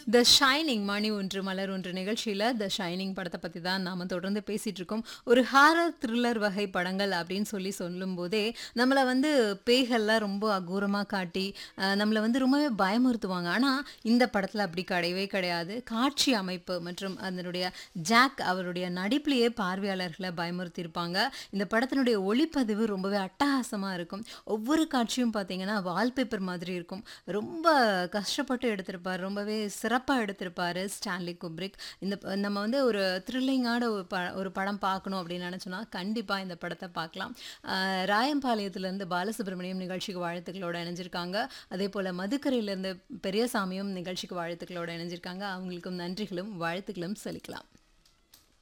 த shining மணி ஒன்று மலர் ஒன்று நிகழ்ச்சியில் த ஷைனிங் படத்தை பற்றி தான் நாம் தொடர்ந்து பேசிகிட்டு இருக்கோம் ஒரு ஹாரர் த்ரில்லர் வகை படங்கள் அப்படின்னு சொல்லி சொல்லும்போதே நம்மளை வந்து பேய்கள்லாம் ரொம்ப அகூரமாக காட்டி அஹ், நம்மளை வந்து ரொம்பவே பயமுறுத்துவாங்க ஆனால் இந்த படத்தில் அப்படி கிடையவே கிடையாது காட்சி அமைப்பு மற்றும் அதனுடைய ஜாக் அவருடைய நடிப்புலேயே பார்வையாளர்களை பயமுறுத்தியிருப்பாங்க இந்த படத்தினுடைய ஒளிப்பதிவு ரொம்பவே அட்டகாசமாக இருக்கும் ஒவ்வொரு காட்சியும் பார்த்தீங்கன்னா வால்பேப்பர் மாதிரி இருக்கும் ரொம்ப கஷ்டப்பட்டு எடுத்திருப்பார் ரொம்பவே சிறப்பாக எடுத்திருப்பார் ஸ்டான்லி குப்ரிக் இந்த ப- நம்ம வந்து ஒரு த்ரில்லிங்கான ஒரு ப ஒரு படம் பார்க்கணும் அப்படின்னு நினச்சோன்னா கண்டிப்பாக இந்த படத்தை பார்க்கலாம் ஆஹ் ராயம்பாளையத்துலேருந்து பாலசுப்ரமணியம் நிகழ்ச்சிக்கு வாழ்த்துக்களோட இணைஞ்சிருக்காங்க அதே போல் மதுக்கரையிலேருந்து பெரியசாமியும் நிகழ்ச்சிக்கு வாழ்த்துக்களோட இணைஞ்சிருக்காங்க அவங்களுக்கும் நன்றிகளும் வாழ்த்துக்களும் செலுத்தலாம்